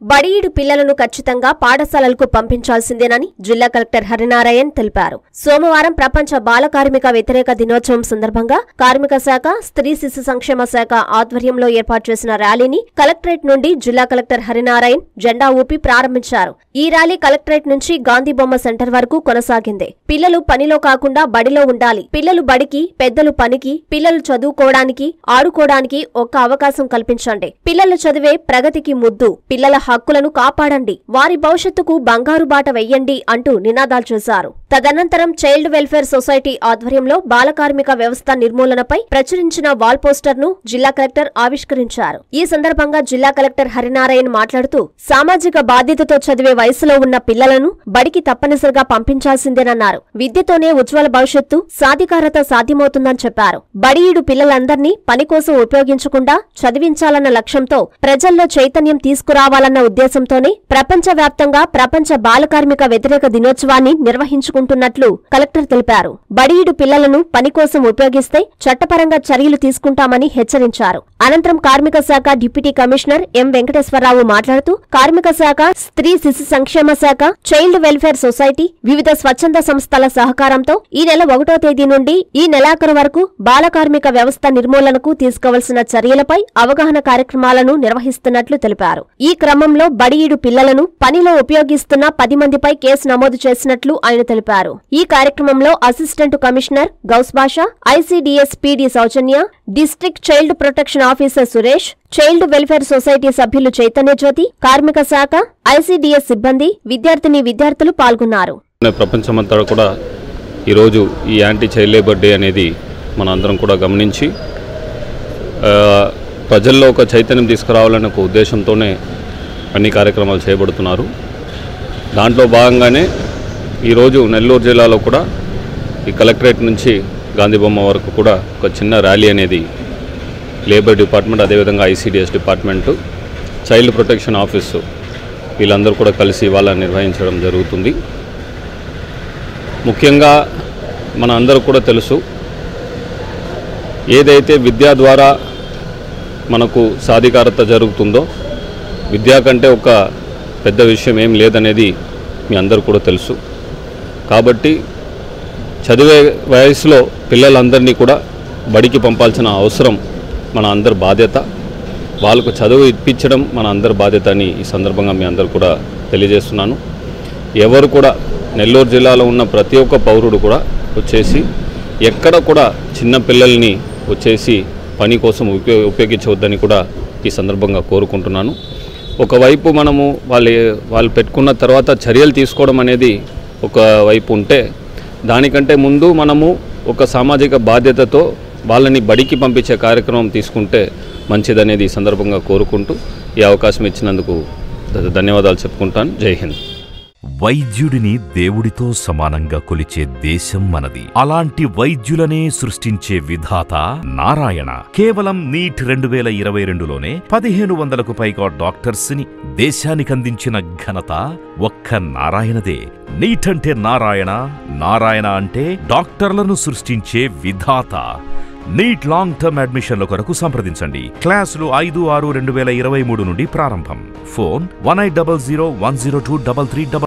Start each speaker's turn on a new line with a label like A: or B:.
A: బడిఈడు పిల్లలను ఖచ్చితంగా పాఠశాలలకు పంపించాల్సిందేనని జిల్లా కలెక్టర్ హరినారాయణ్ తెలిపారు సోమవారం ప్రపంచ బాల కార్మిక వ్యతిరేక దినోత్సవం సందర్భంగా కార్మిక శాఖ స్త్రీ శిశు సంక్షేమ శాఖ ఆధ్వర్యంలో ఏర్పాటు చేసిన ర్యాలీని కలెక్టరేట్ నుండి జిల్లా కలెక్టర్ హరినారాయణ్ జెండా ఊపి ప్రారంభించారు ఈ ర్యాలీ కలెక్టరేట్ నుంచి గాంధీ బొమ్మ సెంటర్ వరకు కొనసాగింది పిల్లలు పనిలో కాకుండా బడిలో ఉండాలి పిల్లలు బడికి పెద్దలు పనికి పిల్లలు చదువుకోవడానికి ఆడుకోవడానికి ఒక్క అవకాశం కల్పించండి పిల్లలు చదివే ప్రగతికి ముద్దు పిల్లల హక్కులను కాపాడండి వారి భవిష్యత్తుకు బంగారు బాట వెయ్యండి అంటూ నినాదాలు చేశారు తదనంతరం చైల్డ్ వెల్ఫేర్ సొసైటీ ఆధ్వర్యంలో బాల కార్మిక వ్యవస్థ నిర్మూలనపై ప్రచురించిన వాల్ పోస్టర్ ను జిల్లా కలెక్టర్ ఆవిష్కరించారు ఈ సందర్భంగా జిల్లా కలెక్టర్ హరినారాయణ మాట్లాడుతూ సామాజిక బాధ్యతతో చదివే వయసులో ఉన్న పిల్లలను బడికి తప్పనిసరిగా పంపించాల్సిందేనన్నారు విద్యతోనే ఉజ్వల భవిష్యత్తు సాధికారత సాధ్యమవుతుందని చెప్పారు బడిఈడు పిల్లలందర్నీ పని కోసం ఉపయోగించకుండా చదివించాలన్న లక్ష్యంతో ప్రజల్లో చైతన్యం తీసుకురావాలన్న ఉద్దేశంతోనే ప్రపంచవ్యాప్తంగా ప్రపంచ బాల కార్మిక వ్యతిరేక దినోత్సవాన్ని నిర్వహించుకుంటున్నట్లు కలెక్టర్ తెలిపారు బడిఈడు పిల్లలను పని కోసం ఉపయోగిస్తే చట్టపరంగా చర్యలు తీసుకుంటామని హెచ్చరించారు అనంతరం కార్మిక శాఖ డిప్యూటీ కమిషనర్ ఎం వెంకటేశ్వరరావు మాట్లాడుతూ కార్మిక శాఖ స్త్రీ శిశు సంక్షేమ శాఖ చైల్డ్ వెల్ఫేర్ సొసైటీ వివిధ స్వచ్ఛంద సంస్థల సహకారంతో ఈ నెల ఒకటో తేదీ నుండి ఈ నెలాఖరు వరకు బాల కార్మిక వ్యవస్థ నిర్మూలనకు తీసుకోవలసిన చర్యలపై అవగాహన కార్యక్రమాలను నిర్వహిస్తున్నట్లు తెలిపారు ఈ క్రమంలో బడిఈడు పిల్లలను పనిలో ఉపయోగిస్తున్న పది మందిపై కేసు నమోదు చేసినట్లు ఆయన తెలిపారు ఈ కార్యక్రమంలో assistant commissioner Gouse Basha ICDS PD Soujanya district child protection officer Suresh child welfare society సభ్యులు చైతన్య జ్యోతి కార్మిక శాఖ ఐసీడీఎస్ సిబ్బంది విద్యార్థిని విద్యార్థులు పాల్గొన్నారు
B: ప్రపంచమంతా కూడా ఈరోజు ఈ యాంటీ చైల్డ్ లేబర్ డే అనేది మన అందరం కూడా గమనించి ఆ, ప్రజల్లో ఒక చైతన్యం తీసుకురావాలనే ఒక ఉద్దేశంతోనే అన్ని కార్యక్రమాలు చేయబడుతున్నారు దాంట్లో భాగంగానే ఈరోజు నెల్లూరు జిల్లాలో కూడా ఈ కలెక్టరేట్ నుంచి గాంధీబొమ్మ వరకు కూడా ఒక చిన్న ర్యాలీ అనేది లేబర్ డిపార్ట్మెంట్ అదేవిధంగా ICDS department child protection office వీళ్ళందరూ కూడా కలిసి ఇవాళ నిర్వహించడం జరుగుతుంది ముఖ్యంగా మన అందరూ కూడా తెలుసు ఏదైతే విద్య ద్వారా మనకు సాధికారత జరుగుతుందో విద్య కంటే ఒక పెద్ద విషయం ఏం లేదనేది మీ అందరూ కూడా తెలుసు కాబట్టి చదివే వయసులో పిల్లలందరినీ కూడా బడికి పంపాల్సిన అవసరం మన అందరి బాధ్యత వాళ్ళకు చదువు ఇప్పించడం మన అందరి బాధ్యత అని ఈ సందర్భంగా మీ అందరు కూడా తెలియజేస్తున్నాను ఎవరు కూడా నెల్లూరు జిల్లాలో ఉన్న ప్రతి ఒక్క పౌరుడు కూడా వచ్చేసి ఎక్కడ కూడా చిన్న పిల్లల్ని వచ్చేసి పని కోసం ఉపయోగ ఉపయోగించవద్దని కూడా ఈ సందర్భంగా కోరుకుంటున్నాను ఒకవైపు మనము వాళ్ళు వాళ్ళు పెట్టుకున్న తర్వాత చర్యలు తీసుకోవడం అనేది ఒక వైపు ఉంటే దానికంటే ముందు మనము ఒక సామాజిక బాధ్యతతో వాళ్ళని బడికి పంపించే కార్యక్రమం తీసుకుంటే మంచిదనేది ఈ సందర్భంగా కోరుకుంటూ ఈ అవకాశం ఇచ్చినందుకు ధ- ధన్యవాదాలు చెప్పుకుంటాను జై హింద్
C: వైద్యుడిని దేవుడితో సమానంగా కొలిచే దేశం మనది అలాంటి వైద్యులనే సృష్టించే విధాత నారాయణ కేవలం నీట్ రెండు వేల ఇరవై రెండులోనే పదిహేను వందలకు పైగా డాక్టర్స్ ని దేశానికందించిన ఘనత ఒక్క నారాయణదే నీట్ అంటే నారాయణ నారాయణ అంటే డాక్టర్లను సృష్టించే విధాత నీట్ లాంగ్ టర్మ్ అడ్మిషన్ల కొరకు సంప్రదించండి క్లాసులు ఐదు ఆరు రెండు వేల ఇరవై మూడు నుండి ప్రారంభం phone one eight double zero one zero two double three double